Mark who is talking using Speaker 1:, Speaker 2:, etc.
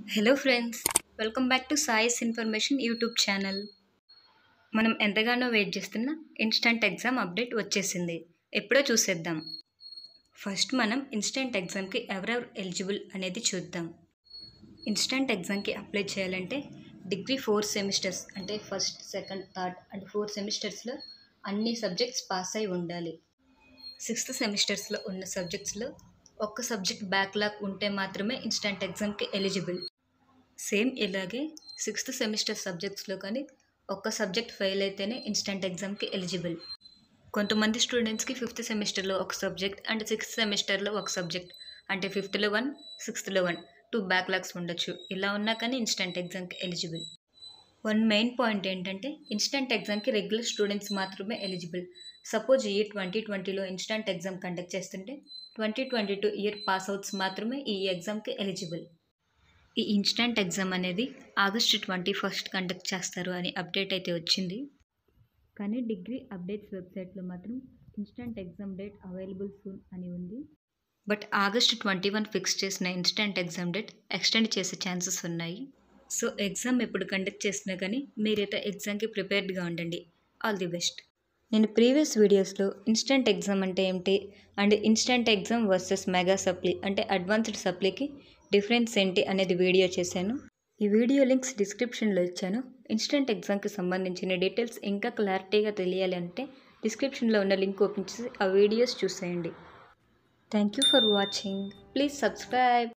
Speaker 1: hello friends welcome back to Sai's information YouTube channel మనం ఎంతగానో wait చేస్తున్న ఇన్స్టంట్ ఎగ్జామ్ అప్డేట్ వచ్చేసింది ఎప్పుడో చూసేద్దాం ఫస్ట్ మనం ఇన్స్టంట్ ఎగ్జామ్కి ఎవరెవరు ఎలిజిబుల్ అనేది చూద్దాం ఇన్స్టంట్ ఎగ్జామ్కి అప్లై చేయాలంటే డిగ్రీ ఫోర్ సెమిస్టర్స్ అంటే first second third and four సెమిస్టర్స్లో అన్ని సబ్జెక్ట్స్ పాస్ అయి ఉండాలి సిక్స్త్ సెమిస్టర్స్లో ఉన్న సబ్జెక్ట్స్లో ఒక్క సబ్జెక్ట్ బ్యాక్లాగ్ ఉంటే మాత్రమే ఇన్స్టంట్ ఎగ్జామ్కి ఎలిజిబుల్ సేమ్ ఇలాగే సిక్స్త్ సెమిస్టర్ సబ్జెక్ట్స్లో కానీ ఒక్క సబ్జెక్ట్ ఫెయిల్ అయితేనే ఇన్స్టంట్ ఎగ్జామ్కి ఎలిజిబుల్ కొంతమంది స్టూడెంట్స్కి ఫిఫ్త్ సెమిస్టర్లో ఒక సబ్జెక్ట్ అండ్ సిక్స్త్ సెమిస్టర్లో ఒక సబ్జెక్ట్ అంటే ఫిఫ్త్లో వన్ సిక్స్త్లో వన్ టూ బ్యాక్లాగ్స్ ఉండొచ్చు ఇలా ఉన్నా కానీ ఇన్స్టంట్ ఎగ్జామ్కి ఎలిజిబుల్ వన్ మెయిన్ పాయింట్ ఏంటంటే ఇన్స్టంట్ ఎగ్జామ్కి రెగ్యులర్ స్టూడెంట్స్ మాత్రమే ఎలిజిబుల్ సపోజ్ ఈ ట్వంటీ ట్వంటీలో ఇన్స్టంట్ ఎగ్జామ్ కండక్ట్ చేస్తుంటే twenty twenty two year pass outs మాత్రమే ఈ ఎగ్జామ్కి ఎలిజిబుల్ ఈ ఇన్స్టంట్ ఎగ్జామ్ అనేది ఆగస్టు ట్వంటీ ఫస్ట్ కండక్ట్ చేస్తారు అని అప్డేట్ అయితే వచ్చింది కానీ డిగ్రీ అప్డేట్స్ వెబ్సైట్లో మాత్రం instant exam date available soon అని ఉంది but August twenty one fix చేసిన ఇన్స్టంట్ ఎగ్జామ్ డేట్ ఎక్స్టెండ్ చేసే ఛాన్సెస్ ఉన్నాయి సో ఎగ్జామ్ ఎప్పుడు కండక్ట్ చేసినా కానీ మీరైతే ఎగ్జామ్కి ప్రిపేర్డ్గా ఉండండి ఆల్ ది బెస్ట్ నేను ప్రీవియస్ వీడియోస్లో ఇన్స్టంట్ ఎగ్జామ్ అంటే ఏమిటి and instant exam versus mega supply అంటే అడ్వాన్స్డ్ సప్లీకి డిఫరెన్స్ ఏంటి అనేది వీడియో చేశాను ఈ వీడియో లింక్స్ డిస్క్రిప్షన్లో ఇచ్చాను ఇన్స్టంట్ ఎగ్జామ్కి సంబంధించిన డీటెయిల్స్ ఇంకా క్లారిటీగా తెలియాలి అంటే డిస్క్రిప్షన్లో ఉన్న లింక్ ఓపెన్ చేసి ఆ వీడియోస్ చూసేయండి thank you for watching please subscribe